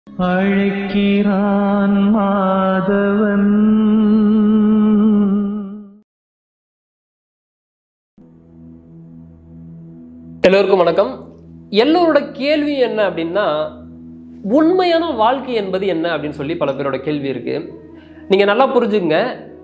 அழைக்கிறான் மாதவன் எல்லோருக்கும் வணக்கம் எல்லோரோட கேள்வி என்ன அப்படின்னா உண்மையான வாழ்க்கை என்பது என்ன அப்படின்னு சொல்லி பல பேரோட கேள்வி இருக்கு நீங்க நல்லா புரிஞ்சுங்க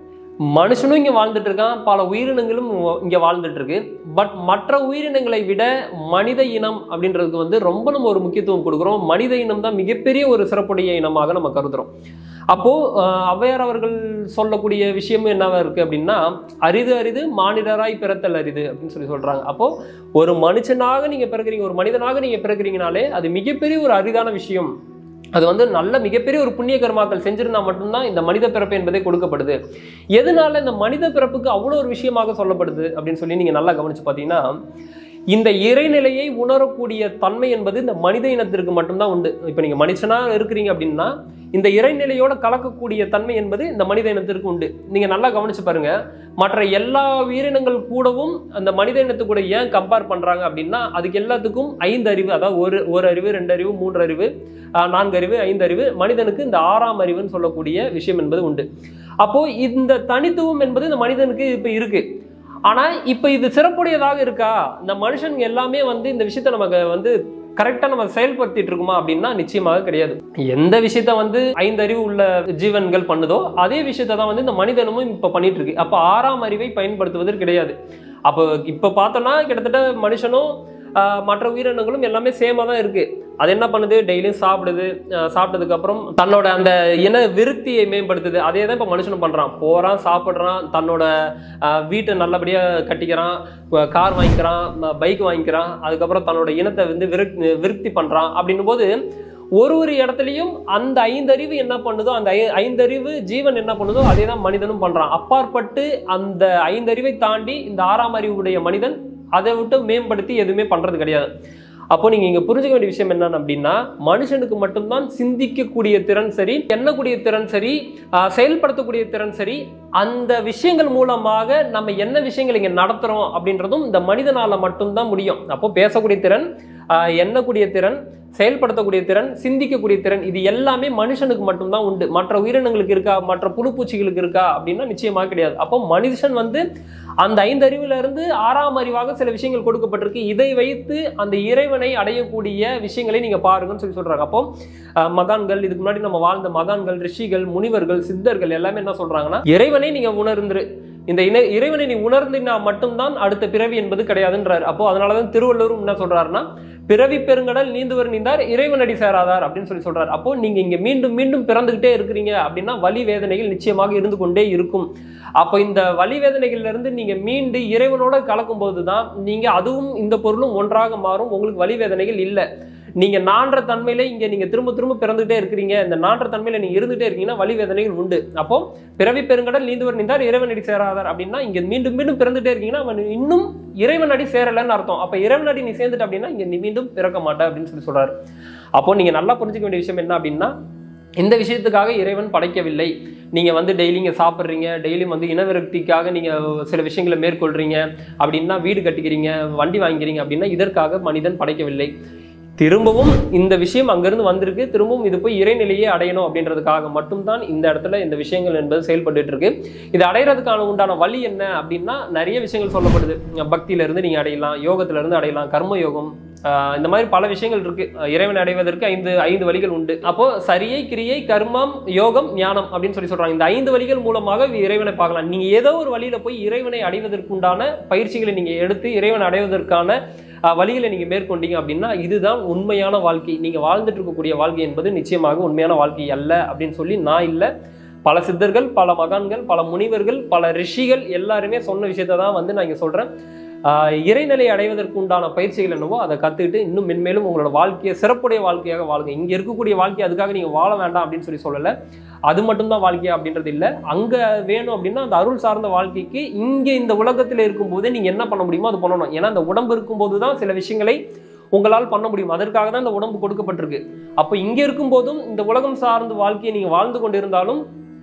மனுஷனும் இங்க வாழ்ந்துட்டு இருக்கான் பல உயிரினங்களும் இங்க வாழ்ந்துட்டு இருக்கு பட் மற்ற உயிரினங்களை விட மனித இனம் அப்படின்றதுக்கு வந்து ரொம்ப நம்ம ஒரு முக்கியத்துவம் கொடுக்குறோம் மனித இனம் தான் மிகப்பெரிய ஒரு சிறப்புடைய இனமாக நம்ம கருதுறோம் அப்போ அஹ், ஔவையார் அவர்கள் சொல்லக்கூடிய விஷயமும் என்னவா இருக்கு அப்படின்னா அரிது அரிது மானிடராய் பிறத்தல் அரிது அப்படின்னு சொல்லி சொல்றாங்க அப்போ ஒரு மனுஷனாக நீங்க பிறக்கிறீங்க ஒரு மனிதனாக நீங்க பிறக்கிறீங்கனாலே அது மிகப்பெரிய ஒரு அரிதான விஷயம் அது வந்து நல்ல மிகப்பெரிய ஒரு புண்ணிய கர்மாக்கள் செஞ்சிருந்தா மட்டும்தான் இந்த மனித பிறப்பு என்பதே கொடுக்கப்படுது எதனால இந்த மனித பிறப்புக்கு அவ்வளோ ஒரு விஷயமாக சொல்லப்படுது அப்படின்னு சொல்லி நீங்க நல்லா கவனிச்சு பார்த்தீங்கன்னா இந்த இறைநிலையை உணரக்கூடிய தன்மை என்பது இந்த மனித இனத்திற்கு மட்டும்தான் உண்டு இப்போ நீங்க மனுஷனா இருக்கிறீங்க அப்படின்னா இந்த இறைநிலையோட கலக்கக்கூடிய தன்மை என்பது இந்த மனித இனத்திற்கு உண்டு நீங்க நல்லா கவனிச்சு பாருங்க மற்ற எல்லா உயிரினங்கள் கூடவும் அந்த மனித இனத்து கூட ஏன் கம்பேர் பண்றாங்க அப்படின்னா அதுக்கு எல்லாத்துக்கும் ஐந்து அறிவு அதாவது ஒரு ஒரு அறிவு ரெண்டு அறிவு மூன்று அறிவு ஆஹ், நான்கு அறிவு ஐந்து அறிவு மனிதனுக்கு இந்த ஆறாம் அறிவுன்னு சொல்லக்கூடிய விஷயம் என்பது உண்டு அப்போ இந்த தனித்துவம் என்பது இந்த மனிதனுக்கு இப்போ இருக்கு ஆனா இப்போ இது சிறப்புடையதாக இருக்கா இந்த மனுஷன் எல்லாமே வந்து இந்த விஷயத்தை நமக்கு வந்து கரெக்டாக நம்ம செயல்படுத்திட்டு இருக்குமா அப்படின்னா நிச்சயமாக கிடையாது எந்த விஷயத்த வந்து ஐந்து அறிவு உள்ள ஜீவன்கள் பண்ணுதோ அதே விஷயத்த தான் வந்து இந்த மனிதனும் இப்போ பண்ணிட்டு இருக்கு அப்போ ஆறாம் அறிவை பயன்படுத்துவது கிடையாது அப்போ இப்போ பார்த்தோம்னா கிட்டத்தட்ட மனுஷனும் ஆஹ், மற்ற உயிரினங்களும் எல்லாமே சேமாக தான் இருக்கு அது என்ன பண்ணுது டெய்லியும் சாப்பிடுது ஆஹ், சாப்பிட்டதுக்கு அப்புறம் தன்னோட அந்த இன விருத்தியை மேம்படுத்துது அதே தான் இப்போ மனுஷனும் பண்ணுறான் போகிறான் சாப்பிட்றான் தன்னோட ஆஹ், வீட்டை நல்லபடியாக கட்டிக்கிறான் கார் வாங்கிக்கிறான் பைக் வாங்கிக்கிறான் அதுக்கப்புறம் தன்னோட இனத்தை வந்து விருக் விருத்தி பண்ணுறான் அப்படின்னும் போது ஒரு ஒரு இடத்துலையும் அந்த ஐந்தறிவு என்ன பண்ணுதோ அந்த ஐ- ஐந்தறிவு ஜீவன் என்ன பண்ணுதோ அதே தான் மனிதனும் பண்றான் அப்பாற்பட்டு அந்த ஐந்தறிவை தாண்டி இந்த ஆறாம் அறிவுடைய மனிதன் அதை விட்டு மேம்படுத்தி எதுவுமே பண்றது கிடையாது அப்போ நீங்க இங்க புரிஞ்சுக்க வேண்டிய விஷயம் என்னன்னு அப்படின்னா மனுஷனுக்கு மட்டும்தான் சிந்திக்கக்கூடிய திறன் சரி எண்ணக்கூடிய திறன் சரி ஆஹ் செயல்படுத்தக்கூடிய திறன் சரி அந்த விஷயங்கள் மூலமாக நம்ம என்ன விஷயங்கள் இங்க நடத்துறோம் அப்படின்றதும் இந்த மனிதனால மட்டும்தான் முடியும் அப்போ பேசக்கூடிய திறன் ஆஹ் எண்ணக்கூடிய திறன் செயல்படுத்தக்கூடிய திறன் சிந்திக்கக்கூடிய திறன் இது எல்லாமே மனுஷனுக்கு மட்டும்தான் உண்டு மற்ற உயிரினங்களுக்கு இருக்கா மற்ற புழுப்பூச்சிகளுக்கு இருக்கா அப்படின்னா நிச்சயமாக கிடையாது அப்போ மனுஷன் வந்து அந்த ஐந்து அறிவுல இருந்து ஆறாம் அறிவாக சில விஷயங்கள் கொடுக்கப்பட்டிருக்கு இதை வைத்து அந்த இறைவனை அடையக்கூடிய விஷயங்களை நீங்க பாருங்கன்னு சொல்லி சொல்றாங்க அப்போ அஹ், மகான்கள் இதுக்கு முன்னாடி நம்ம வாழ்ந்த மகான்கள் ரிஷிகள் முனிவர்கள் சித்தர்கள் எல்லாமே என்ன சொல்றாங்கன்னா இறைவனை நீங்க உணர்ந்துரு இந்த இன இறைவனை நீ உணர்ந்தினா மட்டும்தான் அடுத்த பிறவி என்பது கிடையாதுன்றார் அப்போ அதனாலதான் திருவள்ளுவரும் என்ன சொல்றாருன்னா பிறவி பெருங்கடல் நீந்துவர் நீந்தார் இறைவனடி சேராதார் அப்படின்னு சொல்லி சொல்றாரு அப்போ நீங்க இங்க மீண்டும் மீண்டும் பிறந்துகிட்டே இருக்கிறீங்க அப்படின்னா வலி வேதனைகள் நிச்சயமாக இருந்து கொண்டே இருக்கும் அப்போ இந்த வலி வேதனைகள்ல இருந்து நீங்க மீண்டு இறைவனோட கலக்கும் போதுதான் நீங்க அதுவும் இந்த பொருளும் ஒன்றாக மாறும் உங்களுக்கு வலி வேதனைகள் இல்லை நீங்க நான்ற தன்மையில இங்க நீங்க திரும்ப திரும்ப பிறந்துகிட்டே இருக்கிறீங்க இந்த நான்ற தன்மையில நீங்க இருந்துட்டே இருக்கீங்கன்னா வலி வேதனைகள் உண்டு அப்போ பிறவி பெருங்கடல் நீந்துவர் நீந்தார் இறைவனடி சேராதார் அப்படின்னா இங்க மீண்டும் மீண்டும் பிறந்துட்டே இருக்கீங்கன்னா அவன் இன்னும் இறைவனடி சேரலன்னு அர்த்தம் அப்ப இறைவனடி நீ சேர்ந்துட்ட அப்படின்னா இங்க நீ மீண்டும் பிறக்க மாட்ட அப்படின்னு சொல்லி சொல்றாரு அப்போ நீங்க நல்லா புரிஞ்சுக்க வேண்டிய விஷயம் என்ன அப்படின்னா இந்த விஷயத்துக்காக இறைவன் படைக்கவில்லை நீங்க வந்து டெய்லி இங்க சாப்பிட்றீங்க டெய்லியும் வந்து இனவிரக்திக்காக நீங்க சில விஷயங்களை மேற்கொள்றீங்க அப்படின்னா வீடு கட்டிக்கிறீங்க வண்டி வாங்கிக்கிறீங்க அப்படின்னா இதற்காக மனிதன் படைக்கவில்லை திரும்பவும் இந்த விஷயம் அங்கிருந்து வந்திருக்கு திரும்பவும் இது போய் இறைநிலையே அடையணும் அப்படின்றதுக்காக மட்டும்தான் இந்த இடத்துல இந்த விஷயங்கள் என்பது செயல்பட்டுட்டு இருக்கு இது அடையிறதுக்கான உண்டான வழி என்ன அப்படின்னா நிறைய விஷயங்கள் சொல்லப்படுது பக்தியில இருந்து நீங்க அடையலாம் யோகத்துல இருந்து அடையலாம் கர்ம யோகம் ஆஹ் இந்த மாதிரி பல விஷயங்கள் இருக்கு அஹ் இறைவனை அடைவதற்கு ஐந்து ஐந்து வழிகள் உண்டு அப்போ சரியை கிரியை கர்மம் யோகம் ஞானம் அப்படின்னு சொல்லி சொல்றாங்க இந்த ஐந்து வழிகள் மூலமாக இறைவனை பார்க்கலாம் நீங்க ஏதோ ஒரு வழியில போய் இறைவனை அடைவதற்குண்டான பயிற்சிகளை நீங்க எடுத்து இறைவனை அடைவதற்கான அஹ், வழிகளை நீங்க மேற்கொண்டீங்க அப்படின்னா இதுதான் உண்மையான வாழ்க்கை நீங்க வாழ்ந்துட்டு இருக்கக்கூடிய வாழ்க்கை என்பது நிச்சயமாக உண்மையான வாழ்க்கை அல்ல அப்படின்னு சொல்லி நான் இல்லை பல சித்தர்கள் பல மகான்கள் பல முனிவர்கள் பல ரிஷிகள் எல்லாருமே சொன்ன விஷயத்தை தான் வந்து நான் இங்க சொல்றேன் ஆஹ் இறைநிலை அடைவதற்கு உண்டான பயிற்சிகள் என்னவோ அதை கற்றுக்கிட்டு இன்னும் மென்மேலும் உங்களோட வாழ்க்கையை சிறப்புடைய வாழ்க்கையாக வாழுங்க இங்கே இருக்கக்கூடிய வாழ்க்கை அதுக்காக நீங்கள் வாழ வேண்டாம் அப்படின்னு சொல்லி சொல்லலை அது மட்டும்தான் வாழ்க்கையா அப்படின்றது இல்லை அங்கே வேணும் அப்படின்னா அந்த அருள் சார்ந்த வாழ்க்கைக்கு இங்கே இந்த உலகத்தில் இருக்கும்போதே நீங்கள் என்ன பண்ண முடியுமோ அது பண்ணணும் ஏன்னா அந்த உடம்பு இருக்கும்போது தான் சில விஷயங்களை உங்களால் பண்ண முடியும் அதற்காக தான் இந்த உடம்பு கொடுக்கப்பட்டிருக்கு அப்போ இங்கே இருக்கும்போதும் இந்த உலகம் சார்ந்த வாழ்க்கையை நீங்கள் வாழ்ந்து கொண்டிருந்தாலும்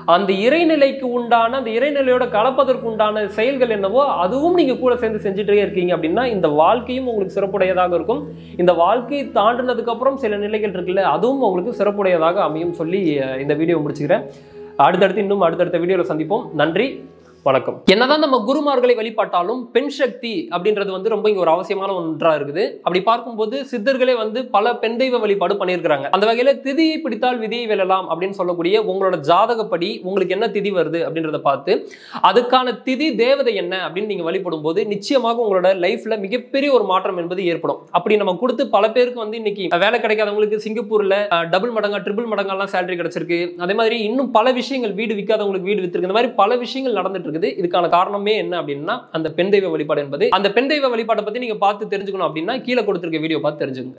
அந்த இறைநிலைக்கு உண்டான அந்த இறைநிலையோட கலப்பதற்கு உண்டான செயல்கள் என்னவோ அதுவும் நீங்க கூட சேர்ந்து செஞ்சுட்டே இருக்கீங்க அப்படின்னா இந்த வாழ்க்கையும் உங்களுக்கு சிறப்புடையதாக இருக்கும் இந்த வாழ்க்கையை தாண்டினதுக்கு அப்புறம் சில நிலைகள் இருக்குல்ல அதுவும் உங்களுக்கு சிறப்புடையதாக அமையும் சொல்லி அஹ், இந்த வீடியோ முடிச்சுக்கிறேன் அடுத்தடுத்து இன்னும் அடுத்தடுத்த வீடியோவில் சந்திப்போம் நன்றி வணக்கம் என்னதான் நம்ம குருமார்களை வழிபாட்டாலும் பெண் சக்தி அப்படின்றது வந்து ரொம்ப இங்க ஒரு அவசியமான ஒன்றா இருக்குது அப்படி பார்க்கும்போது சித்தர்களே வந்து பல பெண் தெய்வ வழிபாடு பண்ணியிருக்கிறாங்க அந்த வகையில திதியை பிடித்தால் விதியை வெல்லலாம் அப்படின்னு சொல்லக்கூடிய உங்களோட ஜாதகப்படி உங்களுக்கு என்ன திதி வருது அப்படின்றத பார்த்து அதுக்கான திதி தேவதை என்ன அப்படின்னு நீங்க வழிபடும் போது நிச்சயமாக உங்களோட லைஃப்ல மிகப்பெரிய ஒரு மாற்றம் என்பது ஏற்படும் அப்படி நம்ம கொடுத்து பல பேருக்கு வந்து இன்னைக்கு வேலை கிடைக்காதவங்களுக்கு சிங்கப்பூர்ல டபுள் மடங்கா ட்ரிபிள் மடங்கெல்லாம் சேலரி கிடைச்சிருக்கு அதே மாதிரி இன்னும் பல விஷயங்கள் வீடு விற்காதவங்களுக்கு வீடு வித்திருக்கு இந்த மாதிரி பல விஷயங்கள் நடந்துட்டு இருக்குது இதுக்கான காரணமே என்ன அப்படின்னா அந்த பெண் தெய்வ வழிபாடு என்பது அந்த பெண் தெய்வ வழிபாட்டை பத்தி நீங்க பார்த்து தெரிஞ்சுக்கணும் அப்படின்னா கீழே கொடுத்திருக்க வீடியோ பார்த்து தெரிஞ்சுக்கோங்க